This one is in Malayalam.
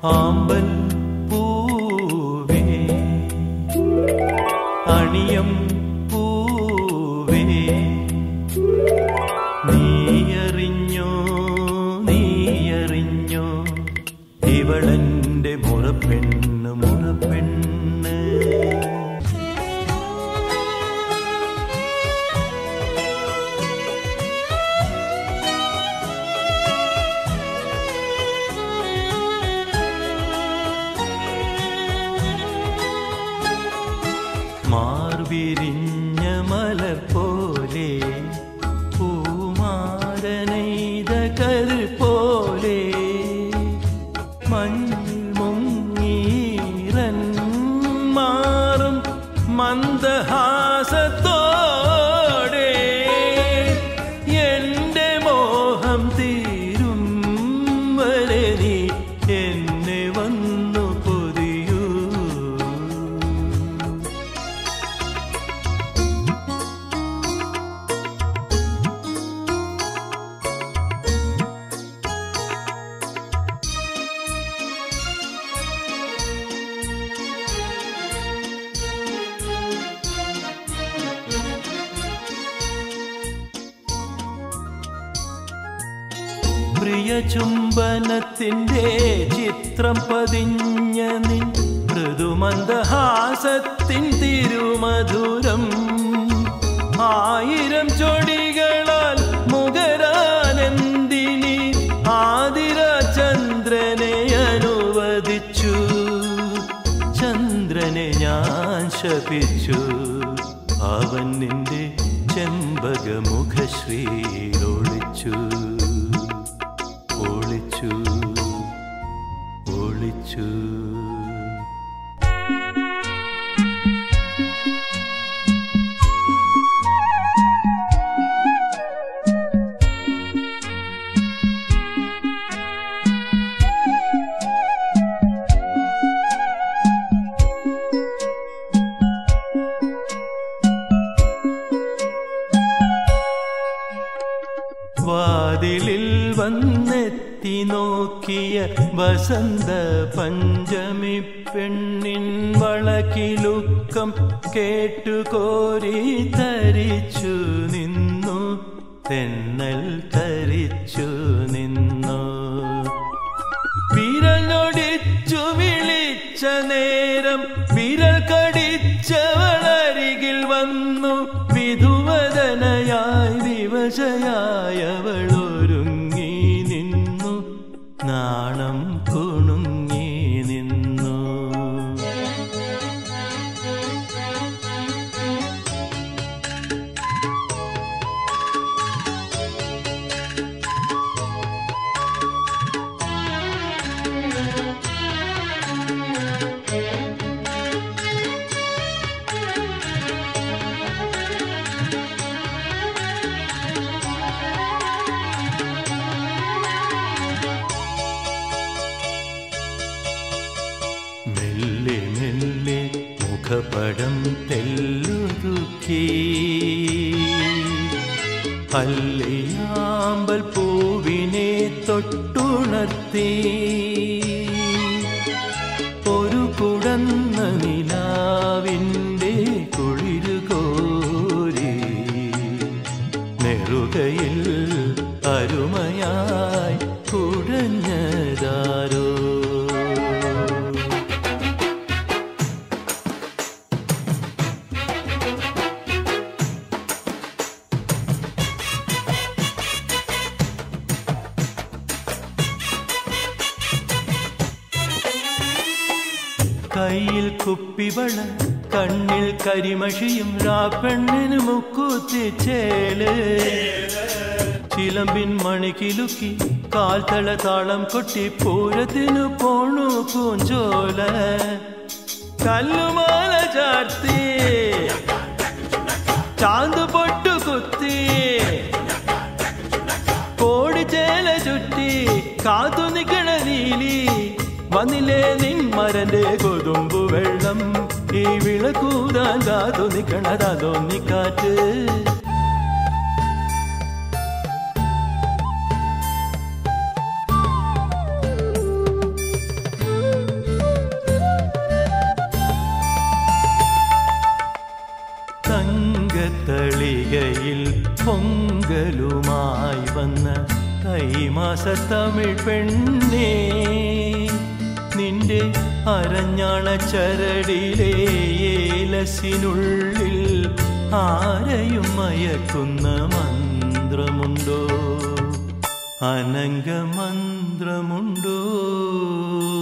ആമ്പൽ പൂവേ അണിയം പൂവേ നീയറിഞ്ഞോ നീയറിഞ്ഞോ ഇവളെന്റെ മുറപ്പെണ്ണ് മുറപ്പെണ്ണ് മാർവിരിഞ്ഞ മലർ പോലെ പൂമാരനെയ്ത കരു പോലെ മഞ്ഞിൽ മുങ്ങീരൻ മാറും മന്ദഹാസത്തോടെ എന്റെ മോഹം തീരും വരെ നീ എന്നെ വന്നു പൊതിയൂ പ്രിയ ചുംബനത്തിന്റെ ചിത്രം പതിഞ്ഞ നിൻ മൃദുമന്ദഹാസത്തിൻ തിരുമധുരം ആയിരം ചൊടികളാൽ മുഖരാനന്ദിനി ആതിര ചന്ദ്രനെ അനുവദിച്ചു ചന്ദ്രനെ ഞാൻ ശപിച്ചു അവൻ നിന്റെ ചെമ്പകമുഖശ്രീലൊളിച്ചു ഒളിച്ചു ഒളിച്ചു വാതിലിൽ വന്നെത്തി നോക്കിയ വസന്ത പഞ്ചമി പെണ്ണിൻ വളക്കിലുക്കം കേട്ടുകോരി തരിച്ചു നിന്നു തെന്നൽ തരിച്ചു നിന്നു വിരലൊടിച്ചു വിളിച്ച നേരം വിരൽ കടിച്ചവളരികിൽ വന്നു വിധുവദനയായി വിവശയായവൾ ഒരുങ്ങി നിന്നു നാണം കുണുങ്ങി നിന്നു മെല്ലെ മെല്ലെ മുഖപടം തെല്ലുതുക്കി അല്ലയാമ്പൽ പൂവിനെ തൊട്ടുണർത്തി ഒരു കുടന്ന നിലാവിൻ്റെ കുളിരുകോരി നെറുകയിൽ അരുമയായി കുടഞ്ഞതാരോ കയ്യിൽ കുപ്പിവള കണ്ണിൽ കരിമഷിയും രാപ്പെണ്ണിന് മുക്കൂത്തിച്ചേല് ചിലമ്പിൻ മണിക്കിലുക്കി കാൽത്തള താളം കൊട്ടി പൂരത്തിനു പോണു പൂഞ്ചോല കല്ലുമാല ചാർത്തി ചാന്ത് പൊട്ടു കുത്തി കോടിച്ചേല ചുറ്റി കാത്തു നിക്കണ നീലി വന്നില്ലേ നിന്മരന്റെ കൊതുമ്പു വെള്ളം ഈ വിളക്കൂതാൻ കാത്തു നിക്കണതോന്നിക്കാറ്റ് പകലുമായി വന്ന കൈമാസ തമിഴ് പെണ്ണേ നിന്റെ അരഞ്ഞാണ ചരടിലെ ഏലസിനുള്ളിൽ ആരെയും മയക്കുന്ന മന്ത്രമുണ്ടോ അനംഗമന്ത്രമുണ്ടോ